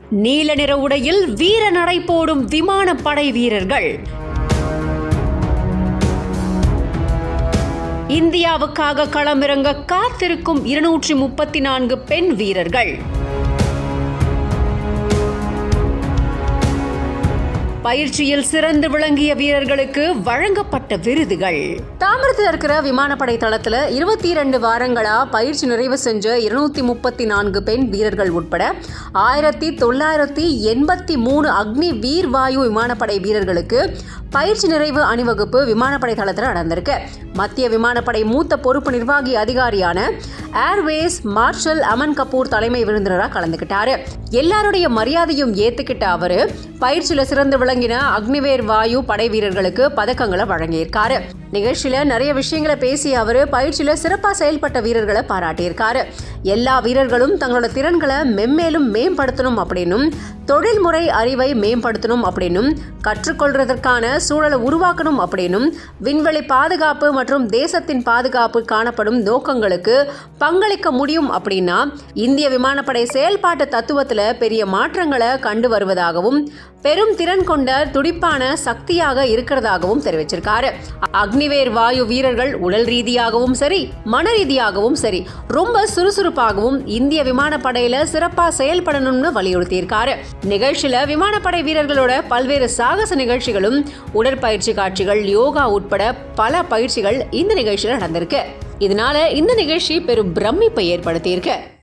நீல நிற உடையில் வீர நடை போடும் விமானப்படை வீரர்கள் இந்தியாவுக்காக களமிறங்க காத்திருக்கும் இருநூற்றி முப்பத்தி நான்கு பெண் வீரர்கள் பயிற்சியில் சிறந்து விளங்கிய வீரர்களுக்கு வழங்கப்பட்ட விருதுகள் தாமிரத்தில் இருக்கிற விமானப்படை தளத்துல இருபத்தி இரண்டு வாரங்களா பயிற்சி நிறைவு செஞ்ச இருநூத்தி முப்பத்தி நான்கு பெண் வீரர்கள் உட்பட ஆயிரத்தி தொள்ளாயிரத்தி எண்பத்தி மூணு அக்னி வீர் வாயு விமானப்படை வீரர்களுக்கு பயிற்சி நிறைவு அணிவகுப்பு விமானப்படை தளத்தில் நடந்திருக்கு மத்திய விமானப்படை மூத்த பொறுப்பு நிர்வாகி அதிகாரியான ஏர்வேஸ் மார்ஷல் அமன் கபூர் தலைமை விருந்தினராக கலந்துக்கிட்டாரு எல்லாருடைய மரியாதையும் ஏத்துக்கிட்ட அவரு பயிற்சியில சிறந்து விளங்கின அக்னிவேர் வாயு படை வீரர்களுக்கு பதக்கங்களை வழங்கியிருக்காரு நிகழ்ச்சியில நிறைய விஷயங்களை பேசிய அவரு பயிற்சியில சிறப்பா செயல்பட்ட வீரர்களை பாராட்டியிருக்காரு எல்லா வீரர்களும் தங்களோட திறன்களை மென்மேலும் மேம்படுத்தணும் அப்படின்னும் தொழில்முறை அறிவை மேம்படுத்தணும் அப்படின்னும் கற்றுக்கொள்றதற்கான சூழலை உருவாக்கணும் அப்படின்னும் விண்வெளி பாதுகாப்பு மற்றும் தேசத்தின் பாதுகாப்பு காணப்படும் நோக்கங்களுக்கு பங்களிக்க முடியும் அப்படின்னா இந்திய விமானப்படை செயல்பாட்டு தத்துவத்துல பெரிய மாற்றங்களை கண்டு வருவதாகவும் பெரும் திறன் கொண்ட துடிப்பான சக்தியாக இருக்கிறதாகவும் தெரிவிச்சிருக்காரு அக்னிவேர் வாயு வீரர்கள் உடல் ரீதியாகவும் சரி மன ரீதியாகவும் சரி ரொம்ப சுறுசுறுப்பாகவும் இந்திய விமானப்படையில சிறப்பா செயல்படணும்னு வலியுறுத்தியிருக்காரு நிகழ்ச்சியில விமானப்படை வீரர்களோட பல்வேறு சாகச நிகழ்ச்சிகளும் உடற்பயிற்சி காட்சிகள் யோகா உட்பட பல பயிற்சிகள் இந்த நிகழ்ச்சியில் நடந்திருக்கு இதனால இந்த நிகழ்ச்சி பெரும் பிரமிப்பை ஏற்படுத்தியிருக்கு